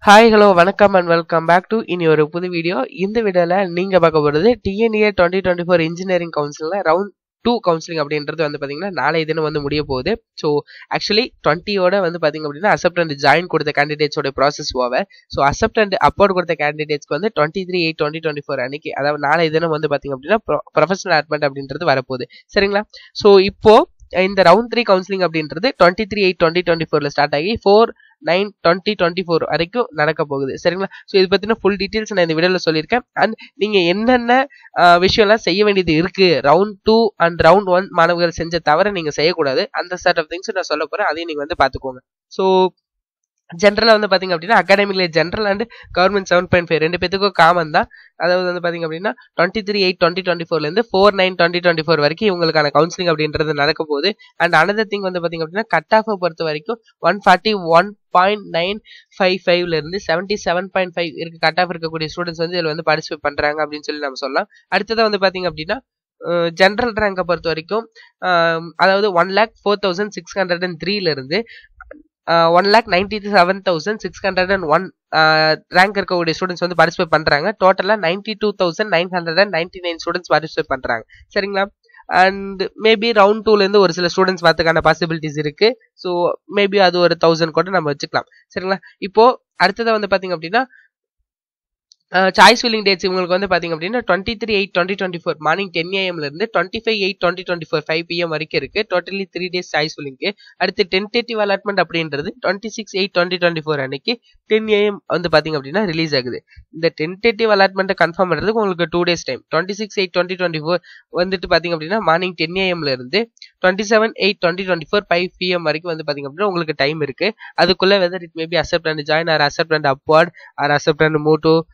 hi hello வணக்கம் and welcome back to இனி ஒரு புது வீடியோ இந்த வீடியோவில் நீங்கள் பார்க்க போகிறது TNEA twenty twenty four engineering கவுன்சிலில் ரவுண்ட் டூ கவுன்சிலிங் அப்படின்றது வந்து பார்த்தீங்கன்னா நாளைய தினம் வந்து முடிய போகுது ஸோ ஆக்சுவலி டுவெண்ட்டியோட வந்து பார்த்தீங்க அப்படின்னா அசப்ட் அண்ட் ஜாயின் கொடுத்த கேண்டிடேட்ஸோட process over so accept and upward கொடுத்த கேண்டிடேட்ஸ்க்கு வந்து twenty three eight twenty twenty four அன்னைக்கு அதாவது நாளைய தினம் வந்து பார்த்தீங்க அப்படின்னா ப்ரொஃபஷனல் அட்மெண்ட் அப்படின்றது வரப்போகுது சரிங்களா ஸோ இப்போ இந்த ரவுண்ட் த்ரீ கவுன்சிலிங் அப்படின்றது twenty three eight twenty twenty ஃபோர்ல ஸ்டார்ட் ஆகி four nine twenty twenty four வரைக்கும் நடக்க போகுது சரிங்களா ஸோ இது பற்றின ஃபுல் டீட்டெயில்ஸ் நான் இந்த வீடியோவில் சொல்லியிருக்கேன் அண்ட் நீங்கள் என்னென்ன விஷயம்லாம் செய்ய வேண்டியது இருக்கு round two and round one மாணவர்கள் செஞ்ச தவிர நீங்கள் செய்யக்கூடாது அந்த செட் ஆஃப் திங்ஸ் நான் சொல்ல போகிறேன் அதையும் நீங்கள் வந்து பார்த்துக்கோங்க ஸோ ஜென்ரலாக வந்து பார்த்தீங்க அப்படின்னா அகாடமிக்ல general and government seven point five ரெண்டு பேத்துக்கும் காமன் தான் அதாவது வந்து பார்த்தீங்க அப்படின்னா twenty three eight twenty twenty ஃபோர்லேருந்து four nine twenty twenty four வரைக்கும் இவங்களுக்கான கவுன்சிலிங் அப்படின்றது நடக்க போகுது அண்ட் அனதர் திங் வந்து பார்த்தீங்க அப்படின்னா கட் ஆஃபை பொறுத்த வரைக்கும் one forty one point nine five ஃபைவ்ல இருந்து செவன்ட்டி செவன் பாயிண்ட் ஃபைவ் இருக்கு கட் ஆஃப் இருக்கக்கூடிய ஸ்டூடெண்ட்ஸ் வந்து இதில் வந்து பார்ட்டிசிபேட் பண்ணுறாங்க அப்படின்னு சொல்லி நம்ம சொல்லலாம் அடுத்ததாக வந்து பார்த்தீங்க அப்படின்னா ஜென்ரல் ரேங்கை பொறுத்த வரைக்கும் அதாவது one lakh four thousand six hundred and த்ரீல இருந்து one lakh ninety seven thousand six hundred and one rank இருக்கக்கூடிய ஸ்டூடெண்ட்ஸ் வந்து பார்ட்டிசிபேட் பண்ணுறாங்க டோட்டலாக ninety two thousand nine hundred and ninety nine students participate பண்ணுறாங்க சரிங்களா அண்ட் மேபி ரவுண்ட் டூலேருந்து ஒரு சில ஸ்டூடெண்ட்ஸ் வரதுக்கான பாசிபிலிட்டிஸ் இருக்கு ஸோ மேபி அது ஒரு தௌசண்ட் கூட நம்ம வச்சுக்கலாம் சரிங்களா இப்போ அடுத்ததாக வந்து பார்த்தீங்க அப்படின்னா சாய்ஸ் ஃபில்லிங் டேட்ஸ் இவங்களுக்கு வந்து பார்த்தீங்க அப்படின்னா twenty three eight twenty twenty four morning ten ஏஎம்ல இருந்து twenty five eight twenty twenty four five PM வரைக்கும் இருக்கு டோட்டலி த்ரீ டேஸ் சாய்ஸ் ஃபில்லிங்க்கு அடுத்து டென்டேட்டிவ் அலாட்மெண்ட் அப்படின்றது twenty six eight twenty twenty four அன்னைக்கு டென் ஏஎம் வந்து பார்த்தீங்க அப்படின்னா ரிலீஸ் ஆகுது இந்த டென்டேட்டிவ் அலாட்மெண்ட்டை கன்ஃபார்ம் பண்ணுறதுக்கு உங்களுக்கு two days time twenty six eight twenty twenty four வந்துட்டு பார்த்தீங்க அப்படின்னா மார்னிங் டென் ஏஎம்ல இருந்து twenty seven eight twenty twenty four five PM வரைக்கும் வந்து பார்த்தீங்க அப்படின்னா உங்களுக்கு டைம் இருக்கு அதுக்குள்ள whether it maybe accept and join or accept and upward or accept and move to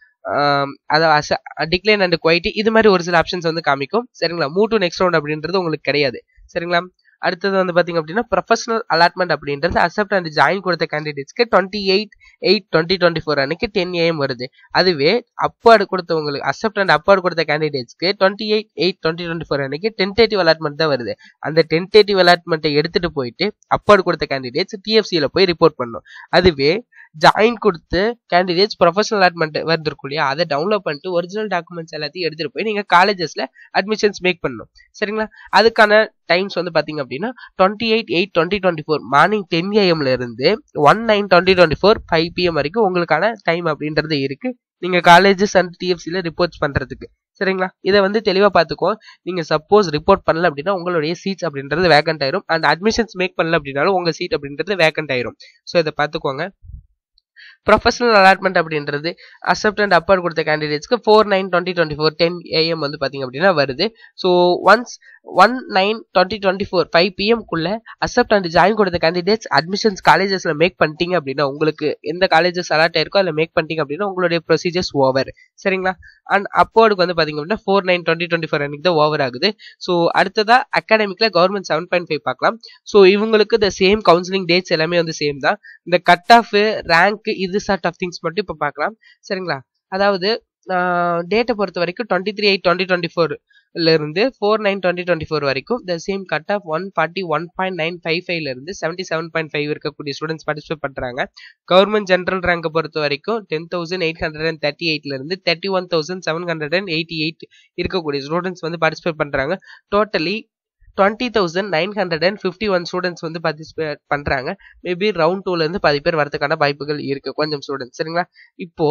அதாவது டிக்ளைன் அண்ட் குவைட்டி இது மாதிரி ஒரு சில ஆப்ஷன்ஸ் வந்து காமிக்கும் சரிங்களா மூ டு நெக்ஸ்ட் ரவுண்ட் அப்படின்றது உங்களுக்கு கிடையாது சரிங்களா அடுத்தது வந்து பார்த்தீங்க அப்படின்னா ப்ரொஃபஷனல் அலாட்மெண்ட் அப்படின்றது அக்செப்ட் அண்ட் ஜாயின் கொடுத்த கேண்டிடேட்ஸ்க்கு twenty eight eight twenty twenty four அன்னைக்கு டென் ஏஎம் வருது அதுவே அப்பார்டு கொடுத்தவங்களுக்கு அக்செப்ட் அண்ட் அப்பார்டு கொடுத்த கேண்டிடேட்ஸ்க்கு twenty eight eight twenty twenty four அன்னைக்கு டென்டேட்டிவ் அலாட்மெண்ட் தான் வருது அந்த டென்டேட்டிவ் அலாட்மெண்ட்டை எடுத்துட்டு போயிட்டு அப்பார்டு கொடுத்த கேண்டிடேட்ஸ் டிஎஃப்சியில் போய் ரிப்போர்ட் பண்ணும் அதுவே ஜாயின் கொடுத்து கேண்டிடேட்ஸ் ப்ரொஃபஷனல் அலாட்மெண்ட் வருது இல்லையா அதை டவுன்லோட் பண்ணிட்டு ஒரிஜினல் டாக்குமெண்ட்ஸ் எல்லாத்தையும் எடுத்துட்டு போய் நீங்க காலேஜஸ்ல அட்மிஷன்ஸ் மேக் பண்ணணும் சரிங்களா அதுக்கான டைம்ஸ் வந்து பாத்தீங்க அப்படின்னா twenty eight eight twenty twenty four morning ten ஏஎம்ல இருந்து one nine twenty twenty four five PM வரைக்கும் உங்களுக்கான டைம் அப்படின்றது இருக்கு நீங்க காலேஜஸ் அண்ட் டிஎஃப்சில ரிப்போர்ட்ஸ் பண்றதுக்கு சரிங்களா இதை வந்து தெளிவாக பார்த்துக்கோ நீங்கள் சப்போஸ் ரிப்போர்ட் பண்ணல அப்படின்னா உங்களுடைய சீட்ஸ் அப்படின்றது வேக்கண்ட் ஆயிரும் அண்ட் அட்மிஷன்ஸ் மேக் பண்ணல அப்படின்னாலும் உங்கள் சீட் அப்படின்றது வேக்கண்ட் ஆயிரும் ஸோ இதை பார்த்துக்கோங்க ப்ரொஃபஷனல் அலாட்மெண்ட் அப்படின்றது அக்செப்ட் அண்ட் அப்பார்ட் கொடுத்த கேண்டிடேட்ஸ்க்கு four nine twenty twenty four ten AM வந்து பார்த்தீங்க அப்படின்னா வருது so once one nine twenty twenty four five பிஎம்குள்ள அக்செப்ட் அண்ட் ஜாயின் கொடுத்த கேண்டிடேட்ஸ் அட்மிஷன்ஸ் காலேஜஸ்ல மேக் பண்ணிட்டீங்க அப்படின்னா உங்களுக்கு எந்த காலேஜஸ் அலாட் ஆயிருக்கோ அதில் மேக் பண்ணிட்டீங்க அப்படின்னா உங்களுடைய ப்ரொசீஜர்ஸ் ஓவர் சரிங்களா அண்ட் அப்போர்டுக்கு வந்து பார்த்தீங்க அப்படின்னா four nine twenty twenty four அன்னைக்கு தான் ஓவர் ஆகுது ஸோ அடுத்ததா அகாடமிக்ல கவர்மெண்ட் செவன் பாயிண்ட் ஃபைவ் பார்க்கலாம் ஸோ இவங்களுக்கு இந்த சேம் கவுன்சிலிங் டேட்ஸ் எல்லாமே வந்து சேம் தான் இந்த கட் ஆஃப் ரேங்க் இது சார்ட் ஆஃப் திங்ஸ் மட்டும் இப்போ பார்க்கலாம் சரிங்களா அதாவது டேட்டை பொறுத்த வரைக்கும் twenty three eight twenty twenty ஃபோர்ல இருந்து four nine twenty twenty four வரைக்கும் the same cut off one forty one point nine five ஃபைவ்ல இருந்து செவன்ட்டி செவன் பாயிண்ட் ஃபைவ் இருக்கக்கூடிய ஸ்டூடெண்ட்ஸ் பார்ட்டிசிபேட் பண்ணுறாங்க கவர்மெண்ட் ஜென்ரல் ரேங்கை பொறுத்த வரைக்கும் ten thousand eight hundred and thirty எயிட்ல இருந்து thirty one thousand seven hundred and eighty eight இருக்கக்கூடிய ஸ்டூடெண்ட்ஸ் வந்து பார்ட்டிசிபேட் பண்ணுறாங்க totally twenty thousand nine hundred and fifty one students வந்து பார்ட்டிசிபேட் பண்ணுறாங்க மேபி ரவுண்ட் டூல இருந்து பாதி பேர் வரதுக்கான வாய்ப்புகள் இருக்கு கொஞ்சம் ஸ்டூடெண்ட்ஸ் சரிங்களா இப்போ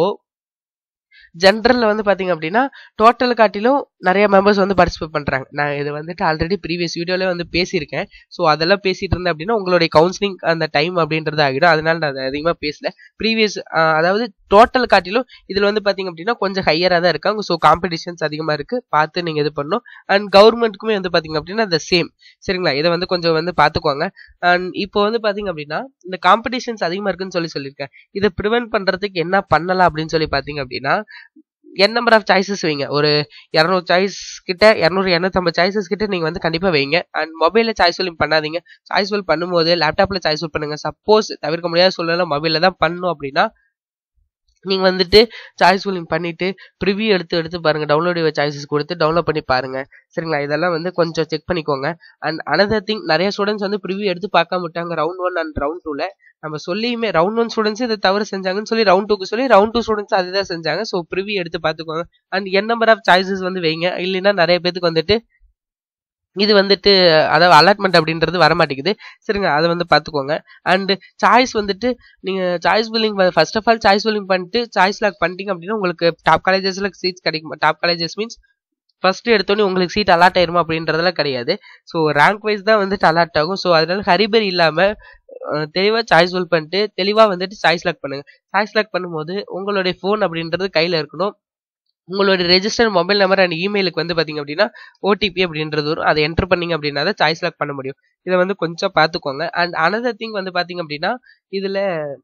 ஜென்ரல்ல வந்து பாத்தீங்க அப்படின்னா டோட்டல் காட்டிலும் நிறைய மெம்பர்ஸ் வந்து பார்ட்டிசிபேட் பண்றாங்க நான் இது வந்துட்டு ஆல்ரெடி ப்ரீவியஸ் வீடியோல வந்து பேசியிருக்கேன் ஸோ அதெல்லாம் பேசிட்டு இருந்தேன் அப்படின்னா உங்களுடைய கவுன்சிலிங் அந்த டைம் அப்படின்றது ஆகிடும் அதனால நான் அதிகமாக பேசல ப்ரீவியஸ் அதாவது டோட்டல் காட்டிலும் இதுல வந்து பாத்தீங்க அப்படின்னா கொஞ்சம் ஹையரா தான் இருக்காங்க ஸோ காம்படிஷன்ஸ் அதிகமா இருக்கு பார்த்து நீங்க இது பண்ணணும் அண்ட் கவர்மெண்ட்டுக்குமே வந்து பாத்தீங்க அப்படின்னா அந்த சேம் சரிங்களா இதை வந்து கொஞ்சம் வந்து பாத்துக்கோங்க அண்ட் இப்போ வந்து பாத்தீங்க அப்படின்னா இந்த காம்படிஷன்ஸ் அதிகமா இருக்குன்னு சொல்லி சொல்லியிருக்கேன் இதை ப்ரிவென்ட் பண்றதுக்கு என்ன பண்ணலாம் அப்படின்னு சொல்லி பாத்தீங்க அப்படின்னா என் நம்பர் ஆஃப் சாய்ஸஸ் வைங்க ஒரு இரநூறு சாய்ஸ் கிட்ட இரநூறு இரநூத்தம்பது சாய்ஸஸ் கிட்ட நீங்க வந்து கண்டிப்பா வைங்க அண்ட் மொபைல்ல சாய்ஸ் ஃபில் பண்ணாதீங்க சாய்ஸ் ஃபில் பண்ணும்போது லேப்டாப்ல சாய்ஸ் ஃபில் பண்ணுங்க சப்போஸ் தவிர்க்க முடியாத சூழ்நிலை மொபைல்ல தான் பண்ணணும் அப்படின்னா நீங்க வந்துட்டு சாய்ஸ் ஃபில்லிங் பண்ணிட்டு ப்ரிவியூ எடுத்து எடுத்து பாருங்க டவுன்லோட் யுவர் சாய்ஸஸ் கொடுத்து டவுன்லோட் பண்ணி பாருங்க சரிங்களா இதெல்லாம் வந்து கொஞ்சம் செக் பண்ணிக்கோங்க அண்ட் அனதர் திங் நிறைய ஸ்டூடெண்ட்ஸ் வந்து ப்ரிவியூ எடுத்து பார்க்காம விட்டாங்க ரவுண்ட் ஒன் அண்ட் ரவுண்ட் டூல நம்ம சொல்லியுமே ரவுண்ட் ஒன் ஸ்டூடெண்ட்ஸ் இதை தவறு செஞ்சாங்கன்னு சொல்லி ரவுண்ட் டூக்கு சொல்லி ரவுண்ட் டூ ஸ்டூடெண்ட்ஸ் அதுதான் செஞ்சாங்க ஸோ ப்ரிவியூ எடுத்து பார்த்துக்கோங்க and N number of choices வந்து வைங்க இல்லைன்னா நிறைய பேத்துக்கு வந்துட்டு இது வந்துட்டு அதாவது அலாட்மெண்ட் அப்படின்றது வர மாட்டேங்குது சரிங்க அதை வந்து பார்த்துக்கோங்க அண்ட் சாய்ஸ் வந்துட்டு நீங்கள் choice filling first of all choice filling பண்ணிட்டு சாய்ஸ் லாக் பண்ணிட்டீங்க அப்படின்னா உங்களுக்கு டாப் காலேஜஸில் சீட்ஸ் கிடைக்கும் டாப் காலேஜஸ் மீன்ஸ் ஃபர்ஸ்ட் எடுத்தோடனே உங்களுக்கு சீட் அலாட் ஆயிருமா அப்படின்றதெல்லாம் கிடையாது ஸோ ரேங்க் வைஸ் தான் வந்துட்டு அலாட் ஆகும் ஸோ அதனால ஹரிபரி இல்லாமல் தெளிவாக சாய்ஸ் ஃபில் பண்ணிட்டு தெளிவாக வந்துட்டு சாய்ஸ் லாக் பண்ணுங்க சாய்ஸ் லாக் பண்ணும்போது உங்களுடைய ஃபோன் அப்படின்றது கையில் இருக்கணும் உங்களோட ரெஜிஸ்டர் மொபைல் நம்பர் அண்ட் இமெயிலுக்கு வந்து பார்த்தீங்க அப்படின்னா ஓடிபி அப்படின்றது வரும் அதை என்டர் பண்ணீங்க அப்படின்னா தான் சாய்ஸ் லாக் பண்ண முடியும் இதை வந்து கொஞ்சம் பார்த்துக்கோங்க அண்ட் அனதர் திங் வந்து பார்த்தீங்க அப்படின்னா இதில்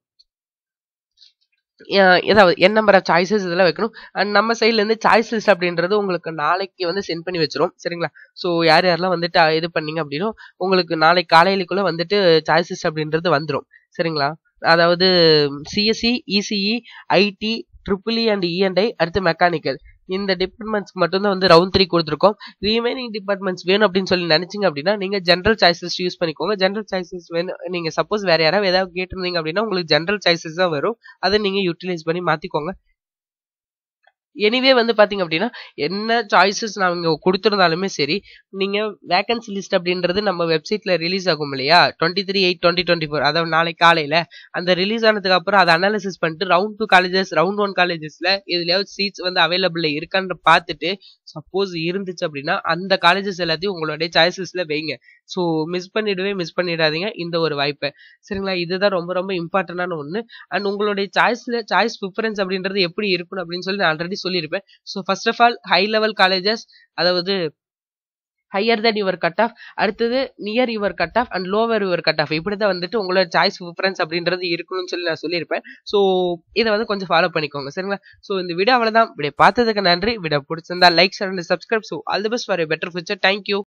ஏதாவது என் நம்பர் ஆஃப் சாய்ஸஸ் இதெல்லாம் வைக்கணும் அண்ட் நம்ம சைட்லேருந்து சாய்ஸ் லிஸ்ட் அப்படின்றது உங்களுக்கு நாளைக்கு வந்து சென்ட் பண்ணி வச்சிரும் சரிங்களா ஸோ யார் யாரெல்லாம் வந்துட்டு இது பண்ணீங்க அப்படின்னா உங்களுக்கு நாளைக்கு காலையிலுக்குள்ளே வந்துட்டு சாய்ஸ் லிஸ்ட் அப்படின்றது வந்துடும் சரிங்களா அதாவது CSE ECE IT triple E and E and I அடுத்து மெக்கானிக்கல் இந்த டிபார்ட்மெண்ட்ஸ்க்கு மட்டும்தான் வந்து ரவுண்ட் த்ரீ கொடுத்துருக்கோம் ரிமைனிங் டிபார்ட்மெண்ட்ஸ் வேணும் அப்படின்னு சொல்லி நினைச்சிங்க அப்படின்னா நீங்கள் ஜென்ரல் சாய்ஸஸ் யூஸ் பண்ணிக்கோங்க ஜென்ரல் சாய்ஸஸ் வேணும் நீங்கள் சப்போஸ் வேற யாராவது ஏதாவது கேட்டிருந்தீங்க அப்படின்னா உங்களுக்கு ஜென்ரல் சாய்ஸஸ் தான் வரும் அதை நீங்கள் யூட்டிலைஸ் பண்ணி மாற்றிக்கோங்க எனிவே வந்து பார்த்தீங்க அப்படின்னா என்ன சாய்ஸஸ் நாங்கள் கொடுத்துருந்தாலுமே சரி நீங்கள் வேகன்சி லிஸ்ட் அப்படின்றது நம்ம வெப்சைட்டில் ரிலீஸ் ஆகும் இல்லையா twenty three eight twenty twenty four அதாவது நாளைக்கு காலையில் அந்த ரிலீஸ் ஆனதுக்கு அப்புறம் அதை அனாலிசிஸ் பண்ணிட்டு round two colleges round one காலேஜஸில் இதுலயாவது சீட்ஸ் வந்து அவைலபிள் இருக்கான்னு பார்த்துட்டு சப்போஸ் இருந்துச்சு அப்படின்னா அந்த காலேஜஸ் எல்லாத்தையும் உங்களுடைய சாய்ஸஸ்ல வைங்க ஸோ மிஸ் பண்ணிடவே மிஸ் பண்ணிடாதீங்க இந்த ஒரு வாய்ப்பை சரிங்களா இதுதான் ரொம்ப ரொம்ப இம்பார்ட்டண்டான ஒன்று அண்ட் உங்களுடைய சாய்ஸ்ல சாய்ஸ் ப்ரிஃபரன்ஸ் அப்படின்றது எப்படி இருக்கணும் அப்படின்னு சொல்லி நான் ஆல்ரெடி சொல்லியிருப்பேன் so first of all high level colleges அதாவது higher then your cut off அடுத்தது near your cut off and lower your cut off இப்படி தான் வந்துட்டு உங்களோட சாய்ஸ் ப்ரிஃபரன்ஸ் அப்படின்றது இருக்கணும்னு சொல்லி நான் சொல்லியிருப்பேன் ஸோ இதை வந்து கொஞ்சம் ஃபாலோ பண்ணிக்கோங்க சரிங்களா ஸோ இந்த வீடியோ அவ்வளோதான் வீடியோ பார்த்ததுக்கு நன்றி வீடியோ பிடிச்சிருந்தா like and subscribe so all the best for better future thank you